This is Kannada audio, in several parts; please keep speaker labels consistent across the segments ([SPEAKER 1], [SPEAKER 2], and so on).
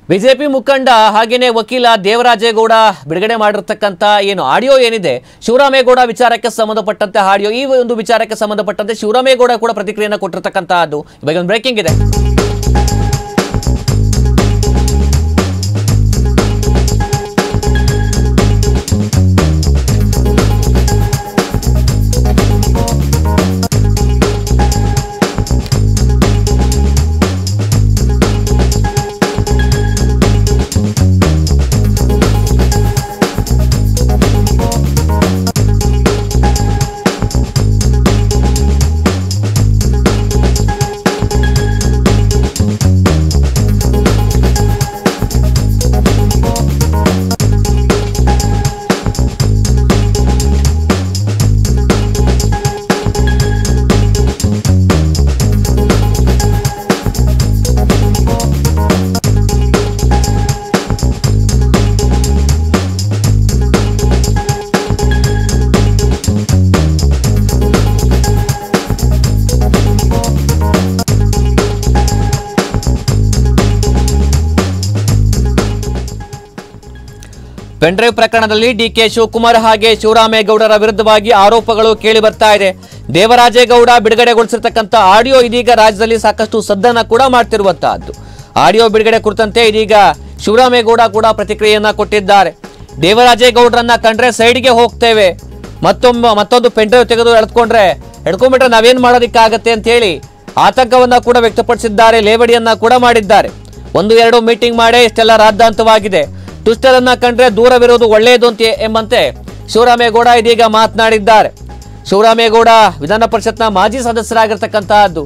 [SPEAKER 1] ಬಿಜೆಪಿ ಮುಖಂಡ ಹಾಗೇನೆ ವಕೀಲ ದೇವರಾಜೇಗೌಡ ಬಿಡುಗಡೆ ಮಾಡಿರ್ತಕ್ಕಂಥ ಏನು ಆಡಿಯೋ ಏನಿದೆ ಶಿವರಾಮೇಗೌಡ ವಿಚಾರಕ್ಕೆ ಸಂಬಂಧಪಟ್ಟಂತೆ ಆಡಿಯೋ ಈ ಒಂದು ವಿಚಾರಕ್ಕೆ ಸಂಬಂಧಪಟ್ಟಂತೆ ಶಿವರಾಮೇಗೌಡ ಕೂಡ ಪ್ರತಿಕ್ರಿಯೆಯನ್ನು ಕೊಟ್ಟಿರ್ತಕ್ಕಂಥದ್ದು ಇವಾಗ ಒಂದು ಬ್ರೇಕಿಂಗ್ ಇದೆ ಪೆನ್ಡ್ರೈವ್ ಪ್ರಕರಣದಲ್ಲಿ ಡಿಕೆ ಶಿವಕುಮಾರ್ ಹಾಗೆ ಶಿವರಾಮೇಗೌಡರ ವಿರುದ್ಧವಾಗಿ ಆರೋಪಗಳು ಕೇಳಿ ಬರ್ತಾ ಇದೆ ದೇವರಾಜೇಗೌಡ ಬಿಡುಗಡೆಗೊಳಿಸಿರ್ತಕ್ಕಂಥ ಆಡಿಯೋ ಇದೀಗ ರಾಜ್ಯದಲ್ಲಿ ಸಾಕಷ್ಟು ಸದ್ದನ್ನ ಕೂಡ ಮಾಡ್ತಿರುವಂತಹದ್ದು ಆಡಿಯೋ ಬಿಡುಗಡೆ ಕುರಿತಂತೆ ಇದೀಗ ಶಿವರಾಮೇಗೌಡ ಕೂಡ ಪ್ರತಿಕ್ರಿಯೆಯನ್ನ ಕೊಟ್ಟಿದ್ದಾರೆ ದೇವರಾಜೇಗೌಡರನ್ನ ಕಂಡ್ರೆ ಸೈಡ್ಗೆ ಹೋಗ್ತೇವೆ ಮತ್ತೊಮ್ಮೆ ಮತ್ತೊಂದು ಪೆನ್ಡ್ರೈವ್ ತೆಗೆದು ಎಳ್ಕೊಂಡ್ರೆ ಎಳ್ಕೊಂಡ್ಬಿಟ್ರೆ ನಾವೇನ್ ಮಾಡೋದಿಕ್ಕಾಗತ್ತೆ ಅಂತ ಹೇಳಿ ಆತಂಕವನ್ನ ಕೂಡ ವ್ಯಕ್ತಪಡಿಸಿದ್ದಾರೆ ಲೇವಡಿಯನ್ನ ಕೂಡ ಮಾಡಿದ್ದಾರೆ ಒಂದು ಎರಡು ಮೀಟಿಂಗ್ ಮಾಡೇ ಇಷ್ಟೆಲ್ಲ ರಾದ್ದಾಂತವಾಗಿದೆ ದುಷ್ಟರನ್ನ ಕಂಡ್ರೆ ದೂರವಿರೋದು ಒಳ್ಳೆಯದು ಅಂತ ಎಂಬಂತೆ ಶಿವರಾಮೇಗೌಡ ಇದೀಗ ಮಾತನಾಡಿದ್ದಾರೆ ಶಿವರಾಮೇಗೌಡ ವಿಧಾನ ಪರಿಷತ್ನ ಮಾಜಿ ಸದಸ್ಯರಾಗಿರ್ತಕ್ಕಂತಹದ್ದು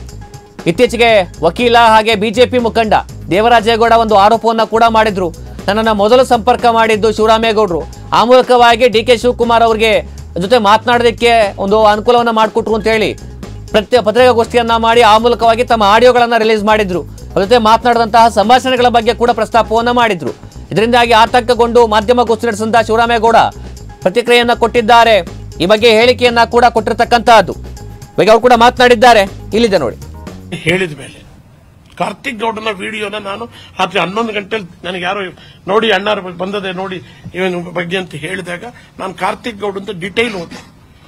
[SPEAKER 1] ಇತ್ತೀಚೆಗೆ ವಕೀಲ ಹಾಗೆ ಬಿಜೆಪಿ ಮುಖಂಡ ದೇವರಾಜೇಗೌಡ ಒಂದು ಆರೋಪವನ್ನ ಕೂಡ ಮಾಡಿದ್ರು ನನ್ನನ್ನು ಮೊದಲು ಸಂಪರ್ಕ ಮಾಡಿದ್ದು ಶಿವರಾಮೇಗೌಡರು ಆ ಮೂಲಕವಾಗಿ ಡಿ ಕೆ ಶಿವಕುಮಾರ್ ಅವರಿಗೆ ಜೊತೆ ಮಾತನಾಡೋದಕ್ಕೆ ಒಂದು ಅನುಕೂಲವನ್ನ ಮಾಡಿಕೊಟ್ರು ಅಂತ ಹೇಳಿ ಪ್ರತ್ಯೇಕ ಪತ್ರಿಕಾಗೋಷ್ಠಿಯನ್ನ ಮಾಡಿ ಆ ಮೂಲಕವಾಗಿ ತಮ್ಮ ಆಡಿಯೋಗಳನ್ನ ರಿಲೀಸ್ ಮಾಡಿದ್ರು ಅದ್ರ ಜೊತೆ ಮಾತನಾಡಿದಂತಹ ಸಂಭಾಷಣೆಗಳ ಬಗ್ಗೆ ಕೂಡ ಪ್ರಸ್ತಾಪವನ್ನ ಮಾಡಿದ್ರು ಇದರಿಂದಾಗಿ ಆತಂಕಗೊಂಡು ಮಾಧ್ಯಮಗೋಷ್ಠಿ ನಡೆಸಿದ ಶಿವರಾಮೇಗೌಡ ಪ್ರತಿಕ್ರಿಯೆಯನ್ನ ಕೊಟ್ಟಿದ್ದಾರೆ ಈ ಬಗ್ಗೆ ಹೇಳಿಕೆಯನ್ನ ಕೂಡ ಕೊಟ್ಟಿರ್ತಕ್ಕಂತಹದ್ದು ಈಗ ಅವರು ಕೂಡ ಮಾತನಾಡಿದ್ದಾರೆ ಇಲ್ಲಿದೆ ನೋಡಿ
[SPEAKER 2] ಹೇಳಿದ ಮೇಲೆ ಕಾರ್ತಿಕ್ ಗೌಡನ ವಿಡಿಯೋನ ನಾನು ರಾತ್ರಿ ಹನ್ನೊಂದು ಗಂಟೆಲಿ ನನಗೆ ಯಾರೋ ನೋಡಿ ಅಣ್ಣಾರ ಬಂದದೆ ನೋಡಿ ಇವನ ಬಗ್ಗೆ ಅಂತ ಹೇಳಿದಾಗ ನಾನು ಕಾರ್ತಿಕ್ ಗೌಡ ಅಂತ ಡಿಟೈಲ್ ಓದಿದೆ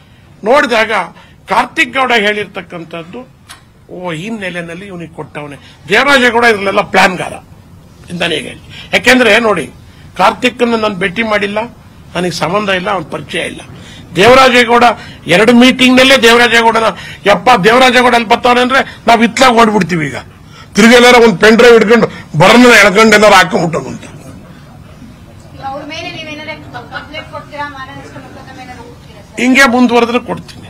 [SPEAKER 2] ನೋಡಿದಾಗ ಕಾರ್ತಿಕ್ ಗೌಡ ಹೇಳಿರ್ತಕ್ಕಂಥದ್ದು ಓ ಈ ನೆಲೆನಲ್ಲಿ ಇವನಿಗೆ ಕೊಟ್ಟವನೆ ದೇವರಾಜೇಗೌಡ ಇದ್ರಲ್ಲೆಲ್ಲ ಪ್ಲಾನ್ಗಾರ ನನಗೆ ಹೇಳಿ ಯಾಕೆಂದ್ರೆ ನೋಡಿ ಕಾರ್ತಿಕ್ನ ನಾನು ಭೇಟಿ ಮಾಡಿಲ್ಲ ನನಗೆ ಸಂಬಂಧ ಇಲ್ಲ ಅವನ ಪರಿಚಯ ಇಲ್ಲ ದೇವರಾಜೇಗೌಡ ಎರಡು ಮೀಟಿಂಗ್ ನಲ್ಲೇ ದೇವರಾಜೇಗೌಡನ ಯಪ್ಪ ದೇವರಾಜೇಗೌಡ ಅಲ್ಲಿ ಬರ್ತಾವನೆ ಅಂದ್ರೆ ನಾವು ಇತ್ಲಾಗ ಓಡ್ಬಿಡ್ತೀವಿ ಈಗ ತಿರುಗೆಲ್ಲಾರ ಒಂದು ಪೆನ್ ಡ್ರೈವ್ ಹಿಡ್ಕೊಂಡು ಬರನ್ನ ಎಳ್ಕೊಂಡು ಎಲ್ಲಾರು ಹಾಕೊಂಡ್ಬಿಟ್ಟು ಅಂತ
[SPEAKER 3] ಅವ್ರ ಮೇಲೆ ನೀವೇನಾರ ಕಂಪ್ಲೇಂಟ್ ಕೊಡ್ತೀರಾ ಮಹಾರಾಷ್ಟ್ರ ಮೊಕದ್ದಮೆ ಏನಾದ್ರು ಹೋಗ್ತೀರಾ ಸರ್
[SPEAKER 2] ಹಿಂಗೆ ಮುಂದುವರೆದ್ರೆ ಕೊಡ್ತೀನಿ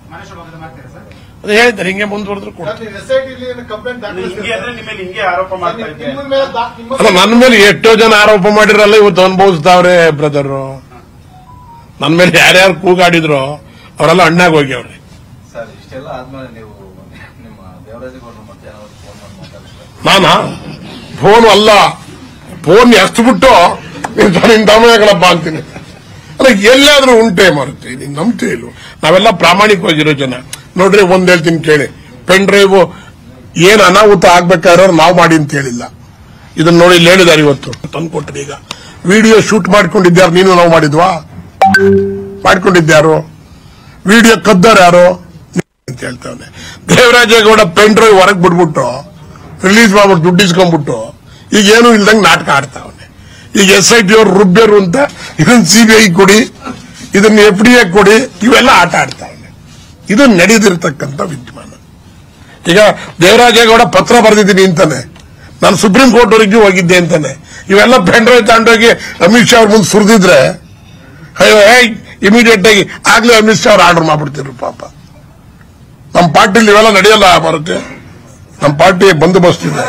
[SPEAKER 2] ಅದು ಹೇಳಿದ್ದಾರೆ ಹಿಂಗೆ ಮುಂದುವರೆದ್ರೆ ಕೊಡ್ತೀನಿ
[SPEAKER 4] ಹಿಂಗೆ ಅಂದ್ರೆ ನಿಮ್ಮ ಮೇಲೆ ಹಿಂಗೆ ಆರೋಪ ಮಾಡ್ತಾ ಇದ್ದೆ
[SPEAKER 2] ಅಲ್ಲ ನನ್ನ ಮೇಲೆ ಎಷ್ಟೋ ಜನ ಆರೋಪ ಮಾಡಿರಲ್ಲ ಇವತ್ತು ಅನುಭವಿಸ್ತಾವ್ರೆ ಬ್ರದರ್ ನನ್ನ ಮೇಲೆ ಯಾರ್ಯಾರು ಕೂಗಾಡಿದ್ರು ಅವರೆಲ್ಲ ಅಣ್ಣಾಗ ಹೋಗ್ಯವ್ರೆ
[SPEAKER 4] ಸರ್ ಇಷ್ಟೆಲ್ಲ ಆದ್ಮೇಲೆ ನೀವು ನಿಮ್ಮ ದೇವರಾಜೇಗೌಡರು ಮತ್ತೆ ಏನಾದ್ರು ಫೋನ್ ಮಾಡಿ ಮಾತಾಡ್ತಾರೆ
[SPEAKER 2] ನಾನಾ ಫೋನ್ ಅಲ್ಲ ಫೋನ್ ಎಸ್ಬಿಟ್ಟು ನಿನ್ ತಮ್ಮಗಳಪ್ಪ ಅಂತೀನಿ ಅಲ್ಲ ಎಲ್ಲಾದ್ರೂ ಉಂಟೆ ಮಾರುತ್ತೆ ನೀನ್ ನಂಬ್ತೇ ಇಲ್ವ ನಾವೆಲ್ಲ ಪ್ರಾಮಾಣಿಕವಾಗಿರೋ ಜನ ನೋಡ್ರಿ ಒಂದ್ ಹೇಳ್ತೀನಿ ಕೇಳಿ ಪೆನ್ ಡ್ರೈವ್ ಏನ್ ಅನಾಹುತ ಆಗ್ಬೇಕಾದ್ರೆ ನಾವು ಮಾಡಿ ಅಂತ ಹೇಳಿಲ್ಲ ಇದನ್ನ ನೋಡಿ ಇಲ್ಲಿ ಹೇಳಿದಾರೆ ಇವತ್ತು ತಂದ್ಕೊಟ್ರಿ ಈಗ ವಿಡಿಯೋ ಶೂಟ್ ಮಾಡ್ಕೊಂಡಿದ್ಯಾರು ನೀನು ನಾವು ಮಾಡಿದ್ವಾ ಮಾಡ್ಕೊಂಡಿದ್ಯಾರು ವಿಡಿಯೋ ಕದ್ದಾರ ಯಾರು ಅಂತ ಹೇಳ್ತಾವನೆ ದೇವರಾಜೇಗೌಡ ಪೆನ್ ಡ್ರೈವ್ ಹೊರಗೆ ಬಿಟ್ಬಿಟ್ಟು ರಿಲೀಸ್ ಮಾಡ್ಬಿಟ್ಟು ದುಡ್ಡು ಇಸ್ಕೊಂಡ್ಬಿಟ್ಟು ಈಗ ಏನು ಇಲ್ದಂಗೆ ನಾಟಕ ಆಡ್ತಾವನೆ ಈಗ ಎಸ್ ಐ ಟಿ ಅವ್ರು ರುಬ್ಬೇರು ಅಂತ ಇದನ್ನ ಸಿಬಿಐ ಕೊಡಿ ಇದನ್ನ ಎಫ್ ಡಿ ಎ ಕೊಡಿ ಇವೆಲ್ಲ ಆಟ ಆಡ್ತಾವನೆ ಇದು ನಡೆದಿರ್ತಕ್ಕಂಥ ವಿದ್ಯಮಾನ ಈಗ ದೇವರಾಜೇಗೌಡ ಪತ್ರ ಬರೆದಿದ್ದೀನಿ ಅಂತಾನೆ ನಾನು ಸುಪ್ರೀಂ ಕೋರ್ಟ್ ವರೆಗೂ ಹೋಗಿದ್ದೆ ಅಂತಾನೆ ಇವೆಲ್ಲ ಪೆನ್ ಡ್ರೈವ್ ತಗೊಂಡೋಗಿ ಅಮಿತ್ ಶಾ ಅವ್ರ ಮುಂದೆ ಸುರಿದಿದ್ರೆ ಅಯ್ಯೋ ಇಮಿಡಿಯೇಟ್ ಆಗಿ ಆಗ್ಲೇ ಅಮಿತ್ ಶಾ ಅವ್ರು ಆರ್ಡರ್ ಮಾಡ್ಬಿಡ್ತಿದ್ರು ಪಾಪ ನಮ್ಮ ಪಾರ್ಟಿಲಿ ಇವೆಲ್ಲ ನಡೆಯಲ್ಲ ಬರುತ್ತೆ ನಮ್ಮ ಪಾರ್ಟಿ ಬಂದೋಬಸ್ತ್ ಇದೆ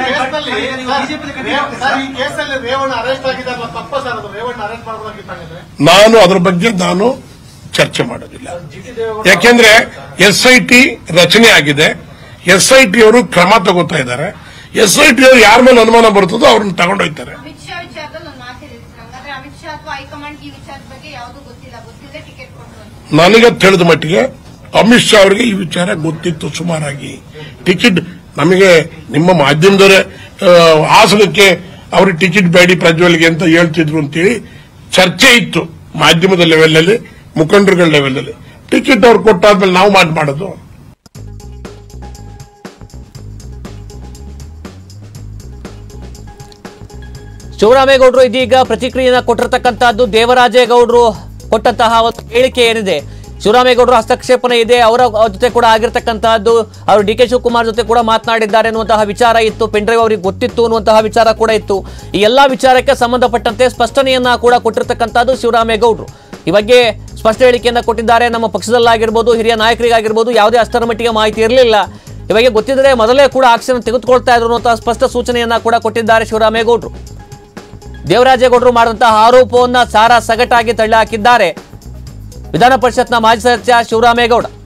[SPEAKER 5] ಸರ್ ಈ ಕೇಸಲ್ಲಿ ರೇವಣ್ಣ ಅರೆಸ್ಟ್ ಆಗಿದ್ದಾರಲ್ಲ ತಪ್ಪ ಸರ್ ಅದು ರೇವಣ್ಣ ಅರೆಸ್ಟ್ ಮಾಡಬಹುದಾಗಿತ್ತಾಗಿದ್ರೆ
[SPEAKER 2] ನಾನು ಅದ್ರ ಬಗ್ಗೆ ನಾನು ಚರ್ಚೆ ಮಾಡೋದಿಲ್ಲ ಯಾಕೆಂದ್ರೆ ಎಸ್ ಐ ಟಿ ರಚನೆ ಆಗಿದೆ ಎಸ್ ಐ ಟಿ ಅವರು ಕ್ರಮ ತಗೋತಾ ಇದ್ದಾರೆ ಎಸ್ ಐ ಟಿ ಅವರು ಯಾರ ಮೇಲೆ ಅನುಮಾನ ಬರ್ತದೋ ಅವ್ರನ್ನ ತಗೊಂಡೋಗ್ತಾರೆ
[SPEAKER 3] ಅಮಿತ್ ಶಾ ವಿಚಾರದಲ್ಲಿ ಒಂದು ಮಾತಿದೆ ಸರ್ ಹಂಗಾದ್ರೆ ಅಮಿತ್ ಶಾ ಅಥವಾ ಹೈಕಮಾಂಡ್ ಈ ವಿಚಾರದ ಬಗ್ಗೆ ಯಾವುದು ಗೊತ್ತಿಲ್ಲ ಗೊತ್ತಿಲ್ಲದೆ ಟಿಕೆಟ್ ಕೊಟ್ಟರು ಅಂತ
[SPEAKER 2] ನನಗೆ ತಿಳಿದ ಮಟ್ಟಿಗೆ ಅಮಿತ್ ಶಾ ಅವರಿಗೆ ಈ ವಿಚಾರ ಗೊತ್ತಿತ್ತು ಸುಮಾರಾಗಿ ಟಿಕೆಟ್ ನಮಗೆ ನಿಮ್ಮ ಮಾಧ್ಯಮದವರೇ ಆ, ಹಾಸನಕ್ಕೆ ಅವ್ರಿಗೆ ಟಿಕೆಟ್ ಬೇಡಿ ಪ್ರಜ್ವಲ್ಗೆ ಅಂತ ಹೇಳ್ತಿದ್ರು ಅಂತೇಳಿ ಚರ್ಚೆ ಇತ್ತು ಮಾಧ್ಯಮದ ಲೆವೆಲ್ ಅಲ್ಲಿ ಮುಖಂಡರುಗಳ ಲೆವೆಲ್ ಅಲ್ಲಿ ಟಿಕೆಟ್ ಅವ್ರು ಕೊಟ್ಟಾದ್ಮೇಲೆ ನಾವು ಮಾಡ್ ಮಾಡೋದು
[SPEAKER 1] ಶಿವರಾಮೇಗೌಡರು ಇದೀಗ ಪ್ರತಿಕ್ರಿಯೆಯನ್ನ ಕೊಟ್ಟಿರ್ತಕ್ಕಂತಹದ್ದು ದೇವರಾಜೇಗೌಡರು ಕೊಟ್ಟಂತಹ ಒಂದು ಹೇಳಿಕೆ ಏನಿದೆ ಶಿವರಾಮೇಗೌಡರು ಹಸ್ತಕ್ಷೇಪಣೆ ಇದೆ ಅವರ ಜೊತೆ ಕೂಡ ಆಗಿರ್ತಕ್ಕಂತಹದ್ದು ಅವರು ಡಿ ಕೆ ಶಿವಕುಮಾರ್ ಜೊತೆ ಕೂಡ ಮಾತನಾಡಿದ್ದಾರೆ ಅನ್ನುವಂತಹ ವಿಚಾರ ಇತ್ತು ಪೆಂಡ್ರೈವ್ ಅವರಿಗೆ ಗೊತ್ತಿತ್ತು ಅನ್ನುವಂತಹ ವಿಚಾರ ಕೂಡ ಇತ್ತು ಈ ಎಲ್ಲಾ ವಿಚಾರಕ್ಕೆ ಸಂಬಂಧಪಟ್ಟಂತೆ ಸ್ಪಷ್ಟನೆಯನ್ನ ಕೂಡ ಕೊಟ್ಟಿರ್ತಕ್ಕಂತಹದ್ದು ಶಿವರಾಮೇಗೌಡರು ಈ ಬಗ್ಗೆ ಸ್ಪಷ್ಟ ಹೇಳಿಕೆಯನ್ನ ಕೊಟ್ಟಿದ್ದಾರೆ ನಮ್ಮ ಪಕ್ಷದಲ್ಲಾಗಿರ್ಬೋದು ಹಿರಿಯ ನಾಯಕರಿಗಾಗಿರ್ಬೋದು ಯಾವುದೇ ಅಷ್ಟರ ಮಟ್ಟಿಗೆ ಮಾಹಿತಿ ಇರಲಿಲ್ಲ ಇವಾಗ ಗೊತ್ತಿದ್ರೆ ಮೊದಲೇ ಕೂಡ ಆಕ್ಷನ್ ತೆಗೆದುಕೊಳ್ತಾ ಇದ್ರು ಅನ್ನುವಂತಹ ಸ್ಪಷ್ಟ ಸೂಚನೆಯನ್ನ ಕೂಡ ಕೊಟ್ಟಿದ್ದಾರೆ ಶಿವರಾಮೇಗೌಡರು ದೇವರಾಜೇಗೌಡರು ಮಾಡಿದಂತಹ ಆರೋಪವನ್ನ ಸಾರಾ ಸಗಟಾಗಿ ತಳ್ಳಿ ಹಾಕಿದ್ದಾರೆ ವಿಧಾನ ಪರಿಷತ್ನ ಮಾಜಿ ಸದಸ್ಯ ಶಿವರಾಮೇಗೌಡ